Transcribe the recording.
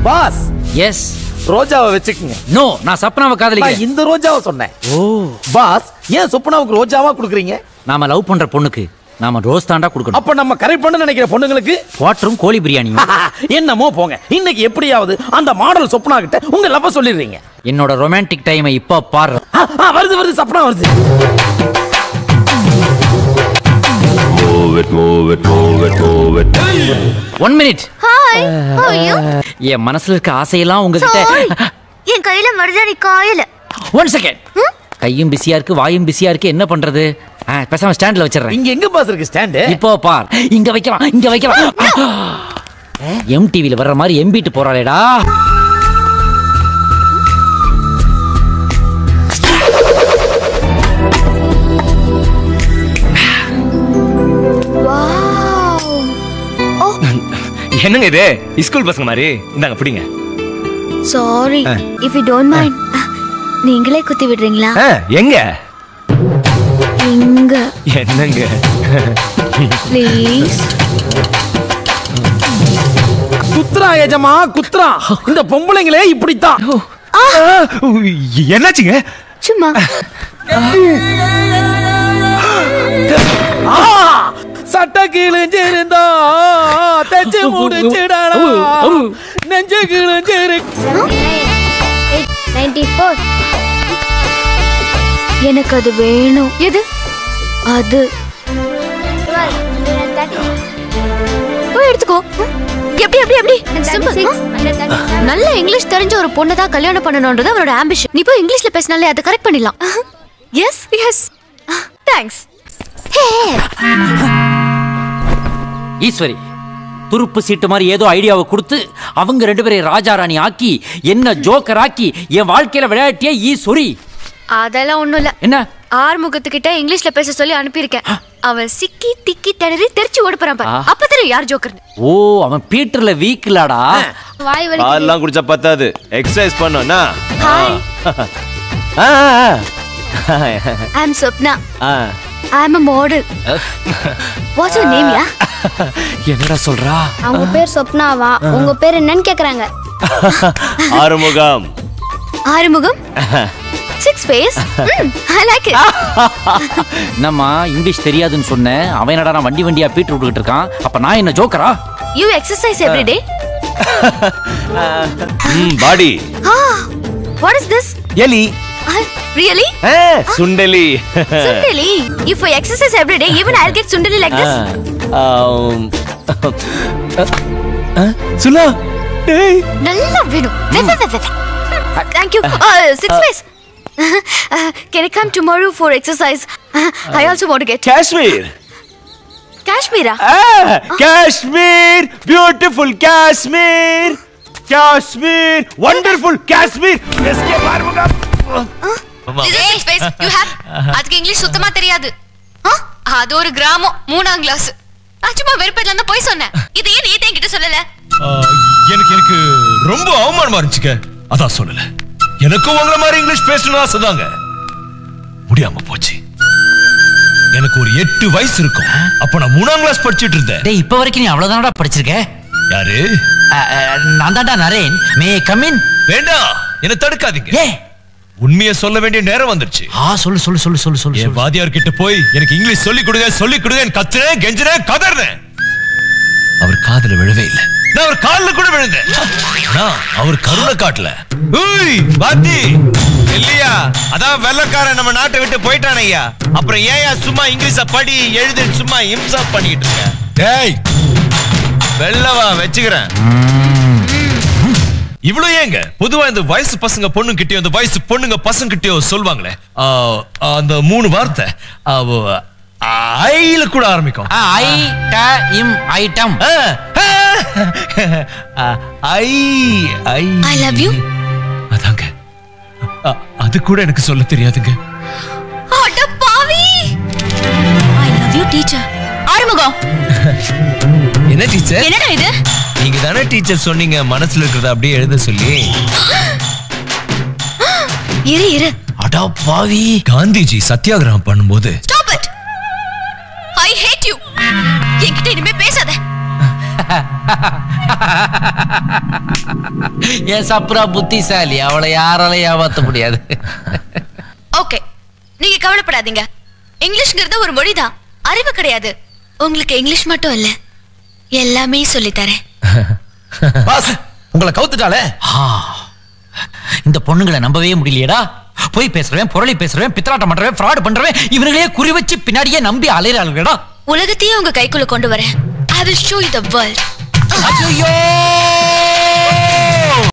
Pass S ரோஜாவை வச்சுக்கோங்க no நான் சப்னாவை நான் காதலிக்கிறேன் இந்த ரோஜாவை சொன்னேன் ஓ பாஸ் ஏன் சொப்பனாவுக்கு ரோஜாவா கொடுக்குறீங்க நாம லவ் பண்ற பொண்ணுக்கு நாம ரோஸ் தாண்டா கொடுக்கணும் அப்ப நம்ம கரெக்ட் பண்ண நினைக்கிற பொண்ணுங்களுக்கு குவாட்டரும் கோழி பிரியாணியும் என்னமோ போங்க இன்னைக்கு எப்படியாவது அந்த மாடல் சொப்னா கிட்ட உங்க லவ் சொல்லிடுறீங்க என்னோட ரொமான்டிக் டைமை இப்போ பாரு ஆ, ஆ, வருது வருது சப்னா வருது Move it, move it, move it, move it. One minute hi how are you என் மனசுல இருக்க ஆசையெல்லாம் உங்ககிட்ட Sorry. என் கையில மருதாணி காயல ஒன் செகண்ட் கையும் பிஸியா இருக்கு வாயும் பிஸியா இருக்கு என்ன பண்றது ஆ, பேசாம ஸ்டாண்ட்ல வச்சிடுறேன் இங்க எங்க பாஸ் இருக்கு ஸ்டாண்டு இப்போ பார் இங்க வைக்கலாம் இங்க வைக்கலாம் எம்டிவில வர்ற மாதிரி எம்பிட்டு போறாளேடா வாவ் என்னங்க இது ஸ்கூல் பசங்க மாதிரி இந்தாங்க பிடிங்க sorry if you don't mind நீங்களே குத்தி விடுறீங்களா ஆ, எங்க இங்க என்னங்க ப்ளீஸ் குத்ரா ஏஜமா குத்ரா இந்த பொம்பளைங்களே இப்படித்தான் ஆ, என்னாச்சுங்க சும்மா ஆ, சட்டை கிழிஞ்சிருந்தா தச்சு முடிச்சிடடா நெஞ்சு கிழிஞ்சிரு எனக்கு அது வேணும் எது அது போய் எடுத்துக்கோ எப்படி எப்படி எப்படி சிம்பிள் நல்ல இங்கிலீஷ் தெரிஞ்ச ஒரு பொண்ணை தான் கல்யாணம் பண்ணணும்ன்றது அவரோட ஆம்பிஷன் நீ போய் இங்கிலீஷ்ல பேசினாலே அதை கரெக்ட் பண்ணிடலாம் எஸ் எஸ் தேங்க்ஸ் ஈஸ்வரி துருப்பு சீட்டு மாதிரி ஏதோ ஐடியாவை கொடுத்து அவங்க ரெண்டு பேரையும் ராஜா ராணி ஆக்கி என்ன ஜோக்கர் ஆக்கி என் வாழ்க்கையில விளையாட்டிய ஈஸ்வரி அதெல்லாம் ஒண்ணும் இல்ல என்ன ஆறுமுகத்துக்கிட்ட இங்கிலீஷ்ல பேச சொல்லி அனுப்பியிருக்கேன் அவன் சிக்கி திக்கி திணறி தெரிச்சு ஓட போறான் பாரு. ஆ. அப்ப தெரியும் யார் ஜோக்கர்னு ஓ அவன் பீட்டர்ல வீக்லாடா வாய் வலி பால்லாம் குடிச்சா பத்தாது எக்ஸசைஸ் பண்ணோம்னா ஹாய் ஆ, ஆ, ஐ அம் சொப்னா ஆ. I am a model what's your name யா என்னடா சொல்றா அவங்க பேர் சொப்னாவா உங்க பேர் என்னன்னு கேக்குறாங்க Arumugam Arumugam six face I like it என்னம்மா இங்கிலீஷ் தெரியாதுன்னு சொன்னேன் அவன் என்னடா நான் வண்டி வண்டியா பீட்டர் விட்டுக்கிட்டு இருக்கான் அப்ப நான் என்ன ஜோக்கரா யூ எக்ஸசைஸ் எவ்ரி டே ம் பாடி வாட் இஸ் திஸ் எலி ரியலி ஆ, சுண்டலி சுண்டலி if I exercise every day even I get சுண்டலி லைக் திஸ் ஆம். ஆ, சுலா ஏய் நல்லா வேணும் thank you six face can I come tomorrow for exercise I also want to get Kashmir காஷ்மீரா Kashmir beautiful Kashmir Kashmir wonderful Kashmir SK Arumugam இது சிக்ஸ் ஃபேஸ் யூ ஹேவ் அதுக்கு இங்கிலீஷ் சுத்தமா தெரியாது ஆ? அது ஒரு கிராமம் மூணாம் கிளாஸ் நான் சும்மா வெறுப்பதுல இருந்து போய் சொன்னேன் இது ஏன் நீ என்கிட்ட சொல்லல ஆ, எனக்கு எனக்கு ரொம்ப அவமானமா இருந்துச்சுக்க அதான் சொல்லல எனக்கும் உங்கள மாதிரி இங்கிலீஷ் பேசணும்னு ஆசைதாங்க முடியாம போச்சு எனக்கு ஒரு எட்டு வயசு இருக்கும் அப்ப நான் மூணாம் கிளாஸ் படிச்சிட்டு இருந்தேன் டேய் இப்ப வரைக்கும் நீ அவ்வளவுதானடா படிச்சிருக்க யாரு அஹ், அஹ், நான் தான்டா நரேன் மே கமின் வேண்டாம் என்ன தடுக்காதீங்க ஏ உண்மையை சொல்ல வேண்டிய நேரம் வந்துருச்சு ஆ சொல்லு சொல்லு சொல்லு சொல்லு சொல்லு என் வாதியார் கிட்ட போய் எனக்கு இங்கிலீஷ் சொல்லி கொடுங்க சொல்லி கொடுங்க கத்துறேன் கெஞ்சுறேன் கதறேன் அவர் காதுல விழவே இல்லை நான் அவர் கால்ல கூட விழுந்தேன் ஆனா அவர் கருணை காட்டல ஏய் பாத்தி இல்லையா அதான் வெள்ளக்காரன் நம்ம நாட்டை விட்டு போயிட்டான் ஐயா அப்புறம் ஏயா சும்மா இங்கிலீஷ படி எழுது சும்மா இம்சா பண்ணிட்டு இருக்க டேய் வெள்ளவா வச்சுக்கிறேன் இவ்வளவு ஏங்க பொதுவா இந்த வயசு பசங்க பொண்ணு கிட்டயோ இந்த வயசு பொண்ணுங்க பசங்க கிட்டயோ சொல்லுவாங்களே ஆ, அந்த மூணு வார்த்தை அவ ஐல கூட ஆரம்பிக்கும் ஐ ட இம் ஐட்டம் ஆ, ஆ, I I I love you. அதாங்க அ, அது கூட எனக்கு சொல்ல தெரியாதுங்க அட பாவி I love you teacher Arumugam என்ன டீச்சர் என்னடா இது நீங்க தானே டீச்சர் சொன்னீங்க மனசுல இருக்கிறத அப்படியே எழுத சொல்லி இரு இரு அடா பாவி காந்திஜி சத்தியாகிரகம் பண்ணும்போது stop it I hate you என்கிட்ட இனிமே பேசாத என் சப்ரா புத்திசாலி அவளை யாராலையும் ஏமாத்த முடியாது ஓகே நீங்க கவலைப்படாதீங்க இங்கிலீஷ்ங்கிறது ஒரு மொழிதான் அறிவு கிடையாது உங்களுக்கு இங்கிலீஷ் மட்டும் இல்ல எல்லாமே சொல்லித் தரேன் பாஸ் உங்களை கவுத்துட்டாலே ஆ, இந்த பொண்ணுங்களை நம்பவே முடியலையேடா போய் பேசுறவன் புரளி பேசுறவன் பித்தலாட்டம் பண்றவன் ஃப்ராட் பண்றவன் இவர்களையே குறி வச்சு பின்னாடியே நம்பி அலையிறாளுடா உலகத்தையே உங்க கைக்குள்ள கொண்டு வரேன் I will show you the world ஐயோ